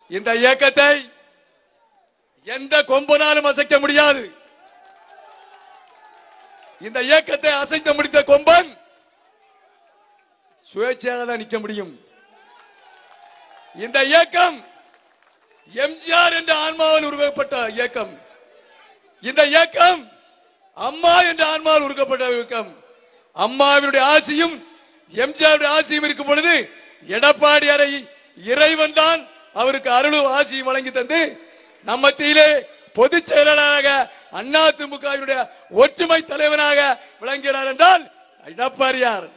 இந்த இயக்கத்தை எந்த கொம்பனாலும் அசைக்க முடியாது இந்த இயக்கத்தை அசைக்க முடித்த கொம்பன் சுயேட்சையாக தான் நிற்க முடியும் இந்த இயக்கம் எம்ஜிஆர் என்ற ஆன்மாவில் உருவாக்கப்பட்ட இயக்கம் இந்த இயக்கம் அம்மா என்ற ஆன்மாவில் உருவாக்கப்பட்ட இயக்கம் அம்மாவினுடைய ஆசையும் எம்ஜிஆருடைய ஆசையும் இருக்கும் பொழுது எடப்பாடியாரை இறைவன் தான் அவருக்கு அருளும் ஆசையும் வழங்கி தந்து நம்ம மத்தியிலே பொதுச் செயலாளராக அண்ணா திமுகவினுடைய ஒற்றுமை தலைவனாக விளங்குகிறார் என்றால் எடப்பாடியார்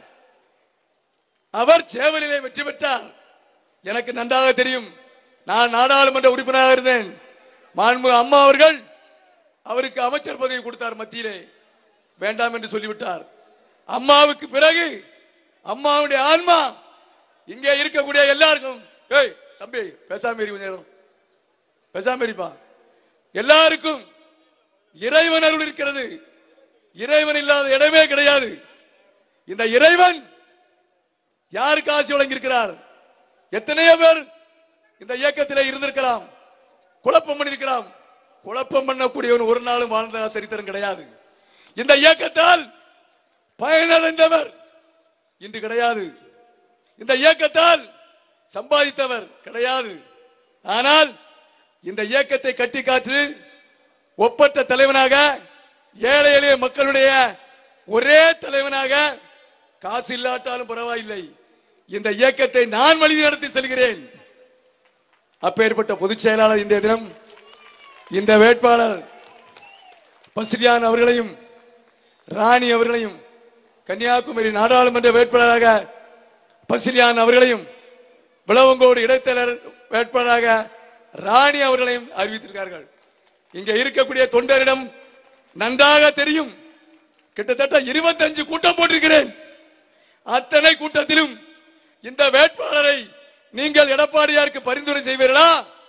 அவர் சேவலிலே வெற்றி பெற்றார் எனக்கு நன்றாக தெரியும் நான் நாடாளுமன்ற உறுப்பினராக இருந்தேன் மாண்பு அம்மா அவர்கள் அவருக்கு அமைச்சர் பதவி கொடுத்தார் மத்தியிலே வேண்டாம் என்று சொல்லிவிட்டார் அம்மாவுக்கு பிறகு அம்மாவுடைய ஆன்மா இங்கே இருக்கக்கூடிய எல்லாருக்கும் ஏய் தம்பி பேசாம இரு கொஞ்ச நேரம் பேசாம இருப்பா எல்லாருக்கும் இறைவன் அருள் இருக்கிறது இறைவன் இல்லாத இடமே கிடையாது இந்த இறைவன் யாருக்கு ஆசி வழங்கியிருக்கிறார் எத்தனையோ பேர் இந்த இயக்கத்திலே இருந்திருக்கலாம் குழப்பம் பண்ணியிருக்கலாம் குழப்பம் பண்ணக்கூடியவன் ஒரு நாளும் வாழ்ந்த சரித்திரம் கிடையாது இந்த இயக்கத்தால் பயனடைந்தவர் இன்று கிடையாது இந்த இயக்கத்தால் சம்பாதித்தவர் கிடையாது ஆனால் இந்த இயக்கத்தை கட்டி காத்து ஒப்பற்ற தலைவனாக ஏழை எளிய மக்களுடைய ஒரே தலைவனாக காசு இல்லாட்டாலும் பரவாயில்லை இந்த இயக்கத்தை நான் வழி நடத்தி செல்கிறேன் அப்பேற்பட்ட பொதுச் செயலாளர் இன்றைய தினம் இந்த வேட்பாளர் பசிலியான் அவர்களையும் ராணி அவர்களையும் கன்னியாகுமரி நாடாளுமன்ற வேட்பாளராக பசிலியான் அவர்களையும் விளவங்கோடு இடைத்தேர்தல் வேட்பாளராக ராணி அவர்களையும் அறிவித்திருக்கார்கள் இங்க இருக்கக்கூடிய தொண்டரிடம் நன்றாக தெரியும் கிட்டத்தட்ட 25 கூட்டம் போட்டிருக்கிறேன் அத்தனை கூட்டத்திலும் இந்த வேட்பாளரை நீங்கள் எடப்பாடியாருக்கு பரிந்துரை செய்வீர்களா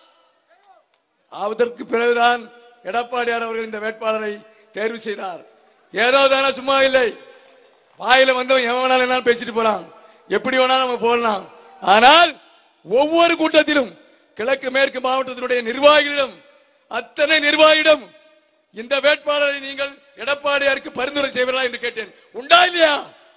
அதற்கு பிறகுதான் எடப்பாடியார் அவர்கள் இந்த வேட்பாளரை தேர்வு செய்தார் ஏதோ தானே சும்மா இல்லை வாயில வந்தவன் எவன் வேணாலும் என்ன பேசிட்டு போலாம் எப்படி வேணாலும் நம்ம போடலாம் ஆனால் ஒவ்வொரு கூட்டத்திலும் கிழக்கு மேற்கு மாவட்டத்தினுடைய நிர்வாகிகளிடம் அத்தனை நிர்வாகியிடம் இந்த வேட்பாளரை நீங்கள் எடப்பாடியாருக்கு பரிந்துரை செய்வீர்களா என்று கேட்டேன் உண்டா இல்லையா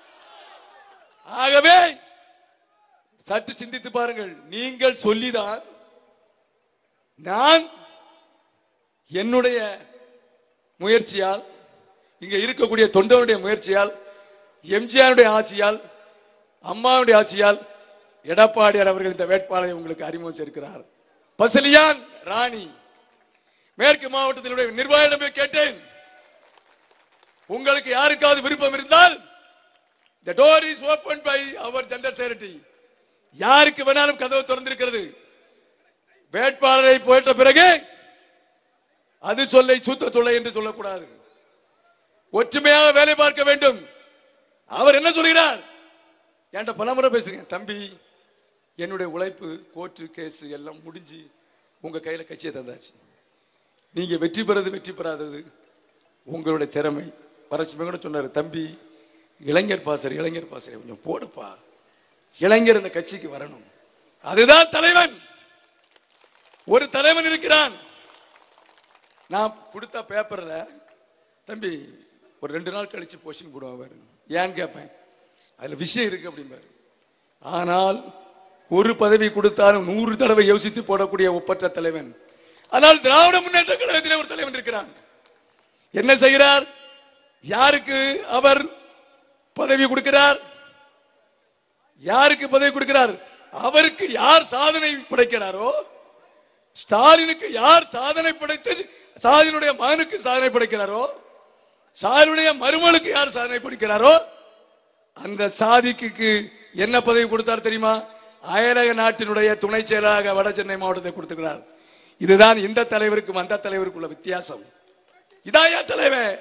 ஆகவே சற்று சிந்தித்து பாருங்கள் நீங்கள் சொல்லிதான் நான் என்னுடைய முயற்சியால் இங்க இருக்கக்கூடிய தொண்டனுடைய முயற்சியால் எம்ஜிஆருடைய ஆட்சியால் அம்மாவுடைய ஆட்சியால் எடப்பாடியார் அவர்கள் இந்த வேட்பாளரை உங்களுக்கு அறிமுகிச்சிருக்கிறார் பசலியான் ராணி மேற்கு மாவட்டத்தினுடைய நிர்வாகியிடம் போய் கேட்டேன் உங்களுக்கு யாருக்காவது விருப்பம் இருந்தால் the door is opened by our gender secretary யாருக்கு வேணாலும் கதவு திறந்திருக்கிறது வேட்பாளரை போயிட்ட பிறகு அது சொல்லை சுத்த தொல்லை என்று சொல்லக்கூடாது ஒற்றுமையாக வேலை பார்க்க வேண்டும் அவர் என்ன சொல்கிறார் என்கிட்ட பலமுறை பேசுறீங்க தம்பி என்னுடைய உழைப்பு கோர்ட்டு கேஸ் எல்லாம் முடிஞ்சு உங்க கையில கட்சியை தந்தாச்சு நீங்க வெற்றி பெறது வெற்றி பெறாதது உங்களுடைய திறமை வரட்சி கூட சொன்னாரு தம்பி இளைஞர் பாசர் இளைஞர் பாசறை கொஞ்சம் போடுப்பா இளைஞர் இந்த கட்சிக்கு வரணும் அதுதான் தலைவன் ஒரு தலைவன் இருக்கிறான் நான் கொடுத்த பேப்பர்ல தம்பி ஒரு ரெண்டு நாள் கழிச்சு போஸ்டிங் போடுவான் பாரு ஏன்னு கேட்பேன் அதுல விஷயம் இருக்கு அப்படிம்பாரு ஆனால் ஒரு பதவி கொடுத்தாலும் நூறு தடவை யோசித்து போடக்கூடிய ஒப்பற்ற தலைவன் ஆனால் திராவிட முன்னேற்ற கழகத்தில் ஒரு தலைவன் இருக்கிறான் என்ன செய்கிறார் யாருக்கு அவர் பதவி கொடுக்கிறார் யாருக்கு பதவி கொடுக்கிறார் அவருக்கு யார் சாதனை படைக்கிறாரோ ஸ்டாலினுக்கு யார் சாதனை படைத்து ஸ்டாலினுடைய மகனுக்கு சாதனை படைக்கிறாரோ ஸ்டாலினுடைய மருமகளுக்கு யார் சாதனை படைக்கிறாரோ அந்த சாதிக்கு என்ன பதவி கொடுத்தார் தெரியுமா அயலக நாட்டினுடைய துணை செயலாளராக வட சென்னை மாவட்டத்தை கொடுத்துக்கிறார் இதுதான் இந்த தலைவருக்கும் அந்த தலைவருக்கும் உள்ள வித்தியாசம் இதான் என் தலைவன்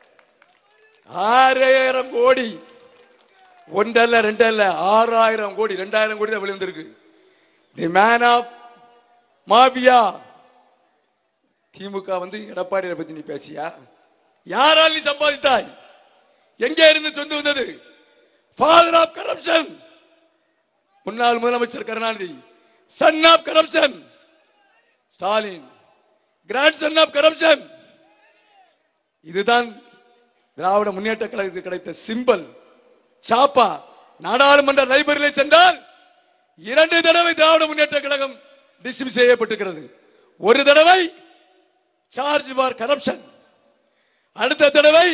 ஆறாயிரம் கோடி ஒன்றல்ல ரெண்டல்ல ஆறாயிரம் கோடி ரெண்டாயிரம் கோடி தான் விழுந்திருக்கு the man of mafia DMK வந்து எடப்பாடியை பத்தி நீ பேசியா யாரால் நீ சம்பாதித்தாய் எங்கே இருந்து சொந்து வந்தது ஃபாதர் ஆஃப் கரப்ஷன் முன்னாள் முதலமைச்சர் Karunanidhi son of corruption Stalin grand son of corruption இதுதான் திராவிட முன்னேற்ற கழகத்துக்கு கிடைத்த சிம்பல் சாப்பா நாடாளுமன்ற லைப்ரரியிலே சென்றால் இரண்டு தடவை திராவிட முன்னேற்ற கழகம் டிஸ்மிஸ் செய்யப்பட்டிருக்கிறது ஒரு தடவை சார்ஜ் ஃபார் கரப்ஷன் அடுத்த தடவை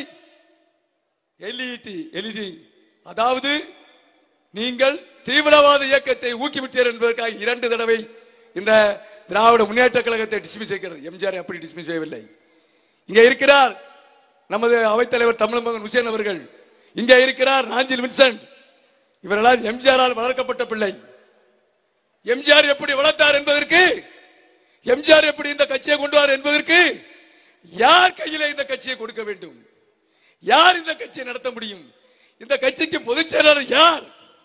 எல்இடி எல்இடி அதாவது நீங்கள் தீவிரவாத இயக்கத்தை ஊக்குவிட்டீர் என்பதற்காக இரண்டு தடவை இந்த திராவிட முன்னேற்ற கழகத்தை டிஸ்மிஸ் செய்கிறது எம்ஜிஆர் அப்படி டிஸ்மிஸ் செய்யவில்லை இங்கே இருக்கிறார் நமது அவைத்தலைவர் தமிழமகன் ஹுசேன் அவர்கள் இங்கே இருக்கிறார் நாஞ்சில் வின்சென்ட் இவர்களால் எம்ஜிஆரால் வளர்க்கப்பட்ட பிள்ளை எம்ஜிஆர் எப்படி வளர்த்தார் என்பதற்கு எம்ஜிஆர் எப்படி இந்த கட்சியை கொண்டு வர என்பதற்கு யார் கையில இந்த கட்சியை கொடுக்க வேண்டும் யார் இந்த கட்சியை நடத்த முடியும் இந்த கட்சிக்கு பொதுச் செயலாளர் யார்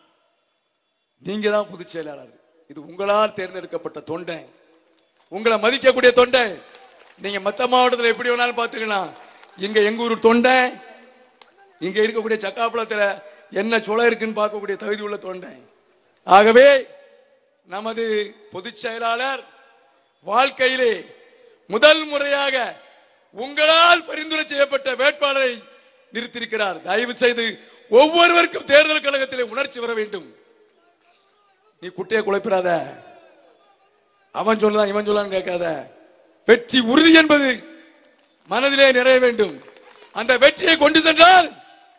நீங்க தான் பொதுச் செயலாளர் இது உங்களால் தேர்ந்தெடுக்கப்பட்ட தொண்டை உங்களை மதிக்கக்கூடிய தொண்டை நீங்க மத்த மாவட்டத்தில் எப்படி வேணாலும் பார்த்துக்கலாம் இங்க எங்க ஊர் தொண்டை இங்க இருக்கக்கூடிய சக்காப்புளத்துல என்ன சுளை இருக்குன்னு பார்க்கக்கூடிய தகுதி உள்ள தொண்டை ஆகவே நமது பொதுச் செயலாளர் வாழ்க்கையிலே முதல் முறையாக உங்களால் பரிந்துரை செய்யப்பட்ட வேட்பாளரை நிறுத்தியிருக்கிறார் தயவு செய்து ஒவ்வொருவருக்கும் தேர்தல் கழகத்திலே உணர்ச்சி வர வேண்டும் நீ குட்டையை குழப்பிடாத அவன் சொல்லலாம் இவன் சொல்லலாம் கேட்காத வெற்றி உறுதி என்பது மனதிலே நிறைய வேண்டும் அந்த வெற்றியை கொண்டு சென்றால்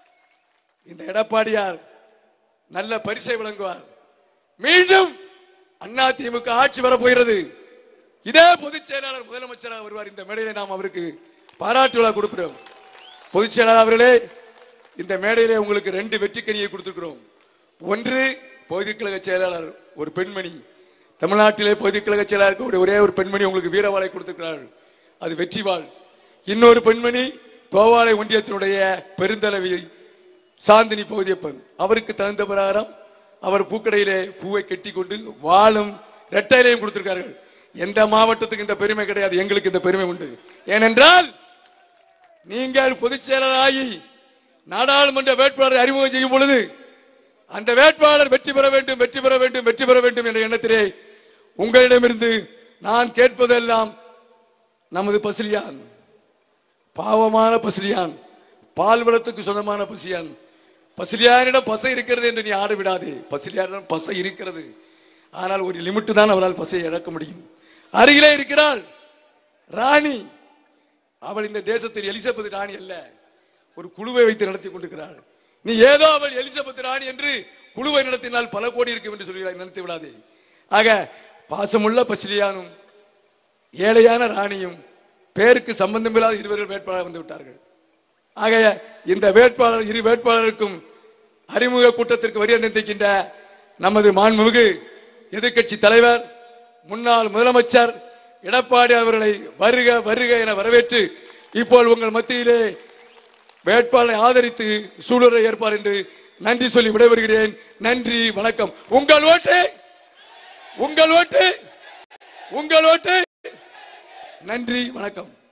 இந்த எடப்பாடியார் நல்ல பரிசை வழங்குவார் மீண்டும் அண்ணா திமுக ஆட்சி வரப்போகிறது இதே பொதுச் செயலாளர் முதலமைச்சராக வருவார் இந்த மேடையிலே நாம் அவருக்கு பாராட்டு விழா கொடுக்கிறோம் பொதுச் செயலாளர் அவர்களே இந்த மேடையிலே உங்களுக்கு ரெண்டு வெற்றிக்கனியை கொடுத்திருக்கிறோம் ஒன்று பொதுக்கழக செயலாளர் ஒரு பெண்மணி தமிழ்நாட்டிலே பொதுக்கழக செயலாளர் இருக்கக்கூடிய ஒரே ஒரு பெண்மணி உங்களுக்கு வீரவாளை கொடுத்திருக்கிறார்கள் அது வெற்றிவாள் இன்னொரு பெண்மணி தோவாளை ஒன்றியத்தினுடைய பெருந்தலைவி சாந்தினி பகுதியப்பன் அவருக்கு தகுந்த பிரகாரம் அவர் பூக்கடையிலே பூவை கட்டி கொண்டு வாழும் ரெட்டையிலையும் கொடுத்திருக்கார்கள் எந்த மாவட்டத்துக்கு இந்த பெருமை கிடையாது எங்களுக்கு இந்த பெருமை உண்டு ஏனென்றால் நீங்கள் பொதுச் செயலராகி நாடாளுமன்ற வேட்பாளரை அறிமுகம் செய்யும் பொழுது அந்த வேட்பாளர் வெற்றி பெற வேண்டும் வெற்றி பெற வேண்டும் வெற்றி பெற வேண்டும் என்ற எண்ணத்திலே உங்களிடமிருந்து நான் கேட்பதெல்லாம் நமது பசிலியான் பாவமான பசிலியான் பால்வளத்துக்கு சொந்தமான பசியான் பசிலியானிடம் பசை இருக்கிறது என்று நீ ஆட விடாதே பசிலியானிடம் பசை இருக்கிறது ஆனால் ஒரு லிமிட் தான் அவரால் பசையை இழக்க முடியும் அருகிலே இருக்கிறாள் ராணி அவள் இந்த தேசத்தில் எலிசபெத் ராணி அல்ல ஒரு குழுவை வைத்து நடத்தி கொண்டிருக்கிறாள் நீ ஏதோ அவள் எலிசபெத் ராணி என்று குழுவை நடத்தினால் பல கோடி இருக்கும் என்று சொல்கிறாய் நினைத்து விடாதே ஆக பாசமுள்ள பசிலியானும் ஏழையான ராணியும் பேருக்கு சம்பந்தமில்லாத இருவர்கள் வேட்பாளர் வந்து விட்டார்கள் ஆக இந்த வேட்பாளர் இரு வேட்பாளருக்கும் அறிமுக கூட்டத்திற்கு வரி அனுமதிக்கின்ற நமது மாண்புமிகு எதிர்க்கட்சி தலைவர் முன்னாள் முதலமைச்சர் எடப்பாடி அவர்களை வருக வருக என வரவேற்று இப்போ உங்கள் மத்தியிலே வேட்பாளரை ஆதரித்து சூழலை ஏற்பார் என்று நன்றி சொல்லி விடைபெறுகிறேன் நன்றி வணக்கம் உங்கள் ஓட்டு உங்கள் ஓட்டு உங்கள் ஓட்டு நன்றி வணக்கம்